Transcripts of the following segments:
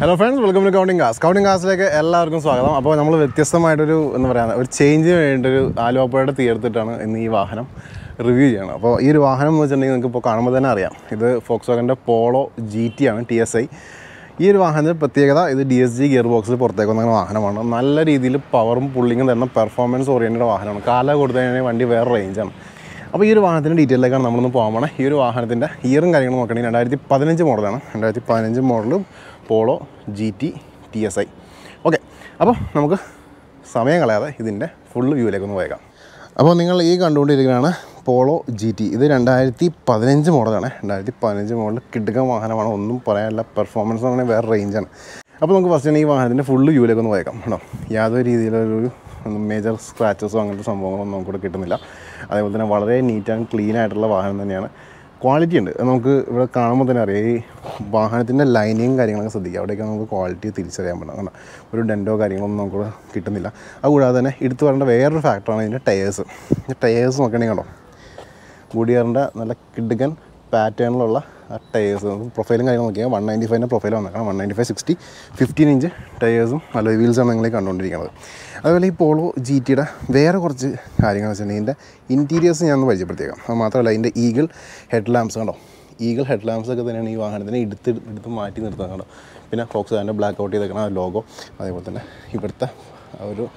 hello friends welcome to counting cars counting കാസിലേക്ക് എല്ലാവർക്കും സ്വാഗതം അപ്പോൾ നമ്മൾ വ്യത്യസ്തമായിട്ടൊരു എന്താ പറയുക ഒരു ചേഞ്ചിന് വേണ്ടിയിട്ട് ഒരു ആലുവാപ്പുഴയുടെ തീർത്തിട്ടാണ് ഇന്ന് ഈ വാഹനം റിവ്യൂ ചെയ്യണം അപ്പോൾ ഈ ഒരു വാഹനം എന്ന് വെച്ചിട്ടുണ്ടെങ്കിൽ നിങ്ങൾക്ക് ഇപ്പോൾ കാണുമ്പോൾ തന്നെ അറിയാം ഇത് ഫോക്സ് വാഗൻ്റെ പോളോ ജി ടി ആണ് ടി എസ് ഐ ഈ ഒരു വാഹനത്തിൻ്റെ പ്രത്യേകത ഇത് ഡി എസ് ജി ഗിയർ ബോക്സിൽ പുറത്തേക്ക് വന്ന വാഹനമാണ് നല്ല രീതിയിൽ പവറും പുള്ളിങ്ങും തരുന്ന പെർഫോമൻസ് ഓറിയൻറ്റഡ് വാഹനമാണ് കാല കൊടുത്തു കഴിഞ്ഞാൽ വണ്ടി വേറെ റേഞ്ചാണ് അപ്പോൾ ഈ ഒരു വാഹനത്തിൻ്റെ ഡീറ്റെയിലേക്കാണ് നമ്മളൊന്ന് പോകാൻ പോണേ ഈ ഒരു വാഹനത്തിൻ്റെ ഇയറും കാര്യങ്ങളും നോക്കണമെങ്കിൽ രണ്ടായിരത്തി പതിനഞ്ച് മോഡലാണ് രണ്ടായിരത്തി പതിനഞ്ച് മോഡലും Polo G T T S I okay അപ്പോൾ നമുക്ക് സമയം കളയാതെ ഇതിൻ്റെ ഫുൾ വ്യൂവിലേക്ക് ഒന്ന് പോയേക്കാം അപ്പോൾ നിങ്ങൾ ഈ കണ്ടുകൊണ്ടിരിക്കുന്നതാണ് പോളോ ജി ടി ഇത് രണ്ടായിരത്തി പതിനഞ്ച് മോഡലാണ് രണ്ടായിരത്തി പതിനഞ്ച് മോഡൽ കിടുക്കൻ വാഹനമാണ് ഒന്നും പറയാനില്ല പെർഫോമൻസ് എന്ന് പറഞ്ഞാൽ വേറെ റേഞ്ചാണ് അപ്പോൾ നമുക്ക് ഫസ്റ്റ് തന്നെ ഈ വാഹനത്തിൻ്റെ ഫുള്ള് വ്യൂവിലേക്ക് ഒന്ന് പോയേക്കാം കേട്ടോ യാതൊരു രീതിയിലൊരു മേജർ സ്ക്രാച്ചസോ അങ്ങനത്തെ സംഭവങ്ങളൊന്നും നമുക്കിവിടെ കിട്ടുന്നില്ല അതേപോലെ തന്നെ വളരെ നീറ്റ് ആൻഡ് ക്ലീൻ ആയിട്ടുള്ള വാഹനം തന്നെയാണ് ക്വാളിറ്റി ഉണ്ട് അത് നമുക്ക് ഇവിടെ കാണുമ്പോൾ തന്നെ അറിയാം ഈ വാഹനത്തിൻ്റെ ലൈനിങ്ങും കാര്യങ്ങളൊക്കെ ശ്രദ്ധിക്കുക അവിടെയൊക്കെ നമുക്ക് ക്വാളിറ്റി തിരിച്ചറിയാൻ പറ്റും കാരണം ഒരു ഡെൻറ്റോ കാര്യങ്ങളൊന്നും നമുക്ക് കിട്ടുന്നില്ല അതുകൂടാതെ തന്നെ എടുത്തു പറയേണ്ട വേറൊരു ഫാക്ടറാണ് ഇതിൻ്റെ ടയേഴ്സ് ടയേഴ്സ് നോക്കണമെങ്കിൽ കണ്ടോ ഗുഡിയറിൻ്റെ നല്ല കിടുക്കൻ പാറ്റേണിലുള്ള ആ ടയേഴ്സ് പ്രൊഫൈലും കാര്യങ്ങളും നോക്കിയാൽ വൺ നയൻറ്റി ഫൈവിൻ്റെ പ്രൊഫൈൽ വന്നേക്കണം one ninety five sixty fifteen inch ടയേഴ്സും നല്ല വീൽസാണ് നിങ്ങൾ ഈ കണ്ടുകൊണ്ടിരിക്കുന്നത് അതുപോലെ ഈ പോളോ ജി ടിയുടെ വേറെ കുറച്ച് കാര്യങ്ങൾ വെച്ചിട്ടുണ്ടെങ്കിൽ ഇതിൻ്റെ ഇൻറ്റീരിയേഴ്സ് ഞാൻ ഒന്ന് പരിചയപ്പെടുത്തിയേക്കാം അത് മാത്രമല്ല ഇതിൻ്റെ ഈഗിൾ ഹെഡ് ലാംപ്സ് കണ്ടോ ഈഗിൾ ഹെഡ് ലാംപ്സ് ഒക്കെ തന്നെയാണ് ഈ വാഹനത്തിനെ എടുത്ത് എടുത്ത് മാറ്റി നിർത്തുന്നത് കണ്ടോ പിന്നെ ഫോക്സ് അതിൻ്റെ ബ്ലാക്ക് ഔട്ട് ചെയ്തേക്കണം ആ ലോഗോ അതേപോലെ തന്നെ ഇവിടുത്തെ ആ ഒരു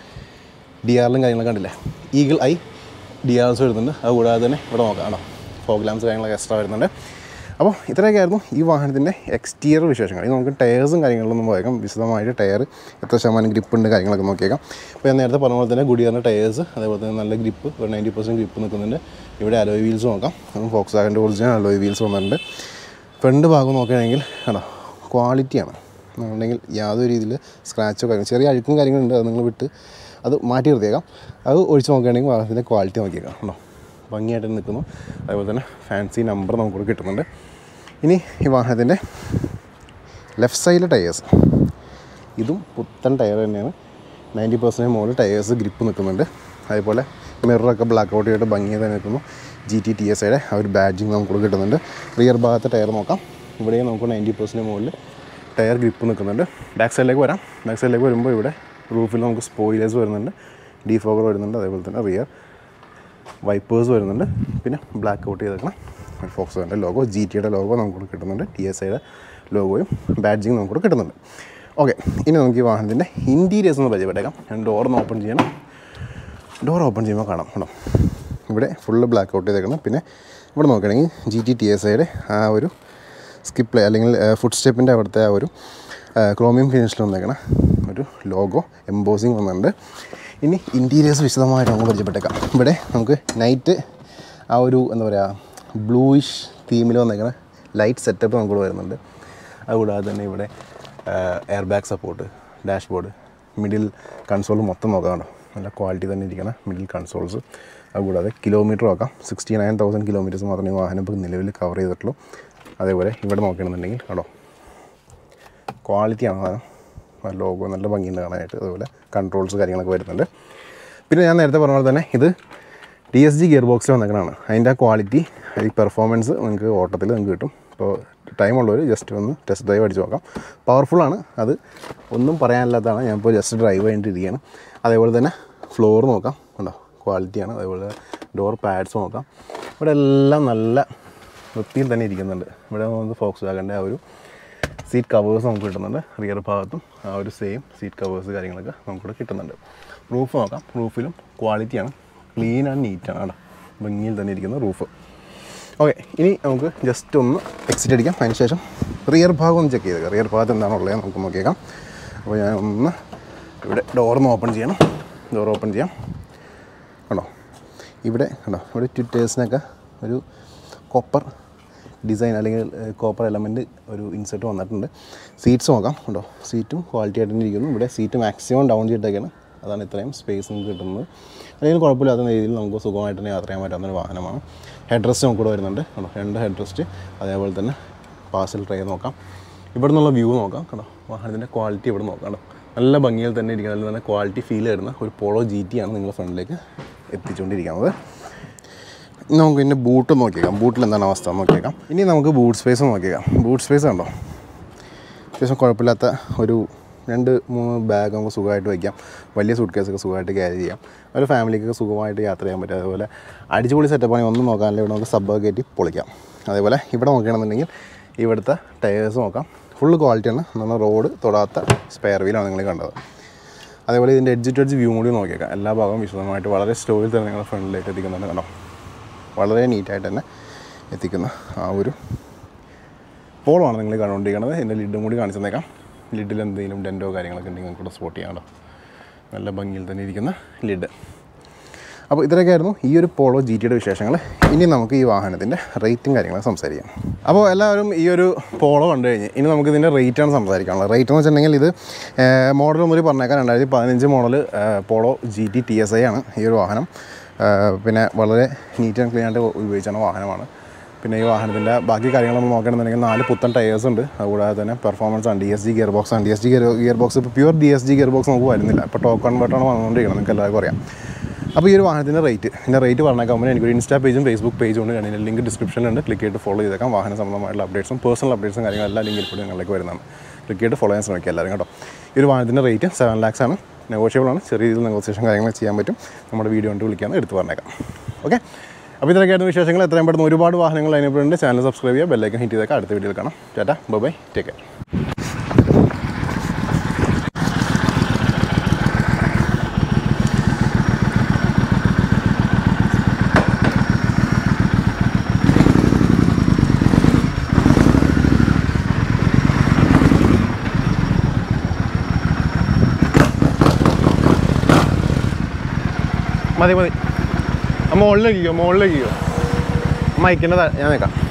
ഡി ആറിലും കാര്യങ്ങളൊക്കെ കണ്ടില്ലേ ഈഗിൾ ഐ ഡി ആർസ് വരുന്നുണ്ട് അതുകൂടാതെ തന്നെ ഇവിടെ നോക്കാം കേട്ടോ ഫോഗ് ലാംസ് കാര്യങ്ങളൊക്കെ എക്സ്ട്രാ വരുന്നുണ്ട് അപ്പോൾ ഇത്രയൊക്കെ ആയിരുന്നു ഈ വാഹനത്തിൻ്റെ എക്സ്റ്റീരിയർ വിശേഷങ്ങൾ ഇനി നമുക്ക് ടയേഴ്സും കാര്യങ്ങളിലൊന്നും പോയേക്കാം വിശദമായിട്ട് ടയർ എത്ര ശതമാനം ഗ്രിപ്പ് ഉണ്ട് കാര്യങ്ങളൊക്കെ നോക്കിയേക്കാം അപ്പോൾ ഞാൻ നേരത്തെ പറഞ്ഞ പോലെ തന്നെ ഗുഡിയറിൻ്റെ ടയേഴ്സ് അതേപോലെ തന്നെ നല്ല ഗ്രിപ്പ് ഒരു നയൻറ്റി പെർസെൻറ്റ് ഗ്രിപ്പ് നിൽക്കുന്നുണ്ട് ഇവിടെ അലോയ് വീൽസ് നോക്കാം അതും ഫോക്സ് വാഗൻ്റെ ഒറിജിനൽ അലോയ് വീൽസ് വന്നിട്ടുണ്ട് ഫ്രണ്ട് ഭാഗം നോക്കുകയാണെങ്കിൽ കേട്ടോ ക്വാളിറ്റിയാണ് എന്നുണ്ടെങ്കിൽ യാതൊരു രീതിയിൽ സ്ക്രാച്ചോ കാര്യം ചെറിയ അഴുക്കും കാര്യങ്ങളുണ്ട് അത് നിങ്ങൾ വിട്ട് അത് മാറ്റി നിർത്തിയേക്കാം അത് ഒഴിച്ച് നോക്കുകയാണെങ്കിൽ വാഹനത്തിൻ്റെ ക്വാളിറ്റി നോക്കിയേക്കാം കേട്ടോ ഭംഗിയായിട്ട് നിൽക്കുന്നു അതുപോലെ തന്നെ ഫാൻസി നമ്പർ നമുക്കിവിടെ കിട്ടുന്നുണ്ട് ഇനി ഈ വാഹനത്തിൻ്റെ ലെഫ്റ്റ് സൈഡിലെ ടയേഴ്സ് ഇതും പുത്തൻ ടയർ തന്നെയാണ് നയൻറ്റി പെർസെൻറ്റ് മുകളിൽ ടയേഴ്സ് ഗ്രിപ്പ് നിൽക്കുന്നുണ്ട് അതേപോലെ മിററൊക്കെ ബ്ലാക്ക് ഔട്ട് ചെയ്തിട്ട് ഭംഗിയായി തന്നെ നിൽക്കുന്നു ജി ടി ടി എസ് ഐയുടെ ആ ഒരു ബാഡ്ജിങ് നമുക്ക് കിട്ടുന്നുണ്ട് റിയർ ഭാഗത്തെ ടയർ നോക്കാം ഇവിടെയും നമുക്ക് നയൻറ്റി പെർസെൻറ്റ് മുകളിൽ ടയർ ഗ്രിപ്പ് നിൽക്കുന്നുണ്ട് ബാക്ക് സൈഡിലേക്ക് വരാം ബാക്ക് സൈഡിലേക്ക് വരുമ്പോൾ ഇവിടെ റൂഫിൽ നമുക്ക് സ്പോയിലേഴ്സ് വരുന്നുണ്ട് ഡീഫോഗർ വരുന്നുണ്ട് അതേപോലെ തന്നെ റിയർ വൈപ്പേഴ്സ് വരുന്നുണ്ട് പിന്നെ ബ്ലാക്ക് ഔട്ട് ചെയ്തേക്കണം ഫോക്സോൻ്റെ ലോഗോ ജി ടിയുടെ ലോഗോ നമുക്ക് കിട്ടുന്നുണ്ട് ടി എസ് ഐയുടെ ലോഗോയും ബാഡ്ജിങ് നമുക്ക് കിട്ടുന്നുണ്ട് ഓക്കെ ഇനി നമുക്ക് ഈ വാഹനത്തിൻ്റെ ഇൻറ്റീരിയേഴ്സ് ഒന്ന് പരിചയപ്പെട്ടേക്കാം ഞാൻ ഡോർ ഓപ്പൺ ചെയ്യണം ഡോർ ഓപ്പൺ ചെയ്യുമ്പോൾ കാണാം കേട്ടോ ഇവിടെ ഫുള്ള് ബ്ലാക്ക് ഔട്ട് ചെയ്തേക്കണം പിന്നെ ഇവിടെ നോക്കുകയാണെങ്കിൽ ജി ടി ടി എസ് ഐയുടെ ആ ഒരു സ്കിപ്പ് അല്ലെങ്കിൽ ഫുഡ് സ്റ്റെപ്പിൻ്റെ അവിടുത്തെ ആ ഒരു ക്രോമിയം ഫിനിഷിൽ വന്നേക്കണ ഒരു ലോഗോ എംബോസിങ് വന്നിട്ടുണ്ട് ഇനി ഇൻറ്റീരിയേഴ്സ് വിശദമായിട്ട് നമുക്ക് പരിചയപ്പെട്ടേക്കാം ഇവിടെ നമുക്ക് നൈറ്റ് ആ ഒരു എന്താ പറയുക ബ്ലൂയിഷ് തീമിൽ വന്നേക്കണ ലൈറ്റ് സെറ്റപ്പ് നമുക്ക് വരുന്നുണ്ട് അതുകൂടാതെ തന്നെ ഇവിടെ air bag support dashboard middle console മൊത്തം നോക്കാം നല്ല ക്വാളിറ്റി തന്നെ ഇരിക്കണം മിഡിൽ കൺസോൾസ് അതുകൂടാതെ കിലോമീറ്റർ നോക്കാം സിക്സ്റ്റി നയൻ തൗസൻഡ് കിലോമീറ്റേഴ്സ് മാത്രമേ ഈ വാഹനം ഇപ്പോൾ നിലവിൽ കവർ ചെയ്തിട്ടുള്ളൂ അതേപോലെ ഇവിടെ നോക്കുകയാണെന്നുണ്ടെങ്കിൽ കേട്ടോ ക്വാളിറ്റിയാണ് സാധനം ലോഗോ നല്ല ഭംഗിയുണ്ട് കാണാനായിട്ട് അതുപോലെ കൺട്രോൾസ് കാര്യങ്ങളൊക്കെ വരുന്നുണ്ട് പിന്നെ ഞാൻ നേരത്തെ പറഞ്ഞ പോലെ തന്നെ ഇത് ടി എസ് ജി ഗിയർ ബോക്സിൽ വന്നേക്കണതാണ് അതിൻ്റെ ആ ക്വാളിറ്റി ഈ പെർഫോമൻസ് നിങ്ങൾക്ക് ഓട്ടത്തിൽ നിങ്ങൾക്ക് കിട്ടും അപ്പോൾ ടൈം ഉള്ളവർ ജസ്റ്റ് ഒന്ന് ടെസ്റ്റ് ഡ്രൈവ് അടിച്ച് നോക്കാം പവർഫുള്ളാണ് അത് ഒന്നും പറയാനില്ലാത്തതാണ് ഞാനിപ്പോൾ ജസ്റ്റ് ഡ്രൈവ് ചെയ്തിട്ടിരിക്കുകയാണ് അതേപോലെ തന്നെ ഫ്ലോർ നോക്കാം ഉണ്ടോ ക്വാളിറ്റിയാണ് അതേപോലെ ഡോർ പാഡ്സ് നോക്കാം ഇവിടെ എല്ലാം നല്ല വൃത്തിയിൽ തന്നെ ഇരിക്കുന്നുണ്ട് ഇവിടെ നമുക്ക് ഫോക്സ് വാഗൻ്റെ ആ ഒരു സീറ്റ് കവേഴ്സ് നമുക്ക് കിട്ടുന്നുണ്ട് റിയർ ഭാഗത്തും ആ ഒരു സെയിം സീറ്റ് കവേഴ്സ് കാര്യങ്ങളൊക്കെ നമുക്കിവിടെ കിട്ടുന്നുണ്ട് റൂഫ് നോക്കാം റൂഫിലും ക്വാളിറ്റിയാണ് ക്ലീൻ ആൻഡ് നീറ്റാണ് കേട്ടോ ഭംഗിയിൽ തന്നെ ഇരിക്കുന്ന റൂഫ് ഓക്കെ ഇനി നമുക്ക് ജസ്റ്റ് ഒന്ന് എക്സിറ്റ് അടിക്കാം അതിന് ശേഷം റിയർ ഭാഗം ഒന്ന് ചെക്ക് ചെയ്തേക്കാം റിയർ ഭാഗത്ത് എന്താണുള്ളത് നമുക്ക് നോക്കിയേക്കാം അപ്പോൾ ഞാൻ ഒന്ന് ഇവിടെ ഡോറൊന്ന് ഓപ്പൺ ചെയ്യണം ഡോർ ഓപ്പൺ ചെയ്യാം കണ്ടോ ഇവിടെ കണ്ടോ ഇവിടെ ട്വിറ്റേഴ്സിനൊക്കെ ഒരു കോപ്പർ ഡിസൈൻ അല്ലെങ്കിൽ കോപ്പർ എലമെൻറ്റ് ഒരു ഇൻസെർട്ട് വന്നിട്ടുണ്ട് സീറ്റ്സ് നോക്കാം കേട്ടോ സീറ്റും ക്വാളിറ്റി ആയിട്ട് തന്നെ ഇരിക്കുന്നു ഇവിടെ സീറ്റ് മാക്സിമം ഡൗൺ ചെയ്തിട്ടൊക്കെയാണ് അതാണ് ഇത്രയും സ്പേസ് നമുക്ക് കിട്ടുന്നത് അല്ലെങ്കിൽ കുഴപ്പമില്ലാത്ത രീതിയിൽ നമുക്ക് സുഖമായിട്ട് തന്നെ യാത്ര ചെയ്യാൻ പറ്റാവുന്ന ഒരു വാഹനമാണ് ഹെഡ് റെസ്റ്റ് നമുക്ക് കൂടെ വരുന്നുണ്ട് കേട്ടോ രണ്ട് ഹെഡ് റെസ്റ്റ് അതേപോലെ തന്നെ പാർസൽ ട്രേ നോക്കാം ഇവിടെ നിന്നുള്ള വ്യൂ നോക്കാം കേട്ടോ വാഹനത്തിൻ്റെ ക്വാളിറ്റി ഇവിടെ നോക്കാം കേട്ടോ നല്ല ഭംഗിയിൽ തന്നെ ഇരിക്കുന്ന നല്ല നല്ല ക്വാളിറ്റി ഫീൽ വരുന്ന ഒരു പോളോ ജി ടി ആണ് നിങ്ങളുടെ ഫ്രണ്ടിലേക്ക് എത്തിച്ചുകൊണ്ടിരിക്കുന്നത് ഇനി നമുക്ക് ഇതിൻ്റെ ബൂട്ട് നോക്കിയേക്കാം ബൂട്ടിൽ എന്താണ് അവസ്ഥ എന്ന് നോക്കിയേക്കാം ഇനി നമുക്ക് ബൂട്ട് സ്പേസ് നോക്കിയേക്കാം ബൂട്ട് സ്പേസ് കണ്ടോ അത്യാവശ്യം കുഴപ്പമില്ലാത്ത ഒരു രണ്ട് മൂന്ന് ബാഗ് നമുക്ക് സുഖമായിട്ട് വയ്ക്കാം വലിയ സൂട്ട് കേസൊക്കെ സുഖമായിട്ട് ക്യാരി ചെയ്യാം ഒരു ഫാമിലിക്കൊക്കെ സുഖമായിട്ട് യാത്ര ചെയ്യാൻ പറ്റും അതുപോലെ അടിച്ചുപൊളി സെറ്റപ്പാണെങ്കിൽ ഒന്നും നോക്കാനില്ല ഇവിടെ നമുക്ക് സബ്ബൊക്കെ കയറ്റി പൊളിക്കാം അതേപോലെ ഇവിടെ നോക്കുകയാണെന്നുണ്ടെങ്കിൽ ഇവിടുത്തെ ടയേഴ്സ് നോക്കാം ഫുള്ള് ക്വാളിറ്റിയാണ് നമ്മൾ റോഡ് തൊടാത്ത സ്പെയർ വീലാണ് നിങ്ങൾ കണ്ടത് അതേപോലെ ഇതിൻ്റെ എഡ്ജ് ടു എഡ്ജ് വ്യൂ കൂടി നോക്കിയേക്കാം എല്ലാ ഭാഗവും വിശദമായിട്ട് വളരെ സ്റ്റോറിൽ തന്നെ നിങ്ങളുടെ ഫ്രണ്ടിലേക്ക് എത്തിക്കുന്നുണ്ട് കണ്ടോ വളരെ നീറ്റായിട്ട് തന്നെ എത്തിക്കുന്ന ആ ഒരു പോളമാണ് നിങ്ങൾ കണ്ടുകൊണ്ടിരിക്കുന്നത് ഇതിൻ്റെ ലിഡും കൂടി കാണിച്ചു തന്നേക്കാം ലിഡിൽ എന്തെങ്കിലും ഡെൻറ്റോ കാര്യങ്ങളൊക്കെ ഉണ്ടെങ്കിൽ നിങ്ങൾക്ക് ഇവിടെ സ്പോട്ട് ചെയ്യാമല്ലോ നല്ല ഭംഗിയിൽ തന്നെ ഇരിക്കുന്ന ലിഡ് അപ്പോൾ ഇത്രയൊക്കെയായിരുന്നു ഈ ഒരു പോളോ ജി ടിയുടെ വിശേഷങ്ങൾ ഇനി നമുക്ക് ഈ വാഹനത്തിൻ്റെ റേറ്റും കാര്യങ്ങളും സംസാരിക്കാം അപ്പോൾ എല്ലാവരും ഈ ഒരു പോളോ കണ്ടു കഴിഞ്ഞ് ഇനി നമുക്ക് ഇതിൻ്റെ റേറ്റാണ് സംസാരിക്കാനുള്ളത് റേറ്റ് എന്ന് വെച്ചിട്ടുണ്ടെങ്കിൽ ഇത് മോഡൽ മുതൽ പറഞ്ഞേക്കാം രണ്ടായിരത്തി പതിനഞ്ച് model Polo G T T S I ആണ് ഈ ഒരു വാഹനം ആ, പിന്നെ വളരെ നീറ്റ് ആൻഡ് ക്ലീൻ ആയിട്ട് ഉപയോഗിച്ചാണ് വാഹനമാണ് പിന്നെ ഈ വാഹനത്തിൻ്റെ ബാക്കി കാര്യങ്ങൾ നമ്മൾ നോക്കുകയാണെന്നുണ്ടെങ്കിൽ നാല് പുത്തൻ ടയേഴ്സ് ഉണ്ട് അതുകൂടാതെ തന്നെ പെർഫോമൻസ് ആണ് D S G gear box ആണ് D S G gear gear box ഇപ്പോൾ pure D S G gear box നമുക്ക് വരുന്നില്ല ഇപ്പോൾ ടോക്ക് കൺവേർട്ടാണ് വന്നുകൊണ്ടിരിക്കുന്നത് നിങ്ങൾക്ക് എല്ലാവർക്കും അറിയാം അപ്പോൾ ഈ ഒരു വാഹനത്തിൻ്റെ റേറ്റ് ഇതിൻ്റെ റേറ്റ് പറഞ്ഞേക്കാൻ എനിക്കൊരു ഇൻസ്റ്റാ പേജും ഫേസ്ബുക്ക് പേജും ഉണ്ട് അതിൻ്റെ ലിങ്ക് ഡിസ്ക്രിപ്ഷനിലുണ്ട് ക്ലിക്ക് ചെയ്തിട്ട് ഫോളോ ചെയ്തേക്കാം വാഹന സംബന്ധമായിട്ടുള്ള അപ്ഡേറ്റ്സും പേഴ്സണൽ അപ്ഡേറ്റ്സും കാര്യങ്ങളെല്ലാം ലിങ്കിൽ കൂടി നിങ്ങളിലേക്ക് വരുന്നതാണ് ക്ലിക്ക് ചെയ്തിട്ട് ഫോളോ ചെയ്യാൻ ശ്രമിക്കുക എല്ലാവരും കേട്ടോ ഈ ഒരു വാഹനത്തിൻ്റെ റേറ്റ് സെവൻ ലാക്സ് ആണ് നെഗോഷ്യബിൾ ആണ് ചെറിയ രീതിയിൽ നെഗോസിയേഷൻ കാര്യങ്ങൾ ചെയ്യാൻ പറ്റും നമ്മുടെ വീഡിയോ കൊണ്ട് വിളിക്കാമെന്ന് എടുത്ത് പറഞ്ഞേക്കാം ഓക്കെ അപ്പോൾ ഇതൊക്കെയായിരുന്നു വിശേഷങ്ങൾ എത്രയും പെട്ടെന്ന് ഒരുപാട് വാഹനങ്ങൾ അതിനെപ്പോഴുണ്ട് ചാനൽ സബ്സ്ക്രൈബ് ചെയ്യുക ബെല്ലൈക്കൻ ഹിറ്റ് ചെയ്തേക്കാം അടുത്ത വീഡിയോയിൽ കാണാം ടാറ്റാ ബൈ ടേക്ക് കെയർ മതി മതി ആ മുകളിലേക്കോ മുകളിലേക്കോ മൈക്കിൻ്റെ ഞാൻ നിൽക്കാം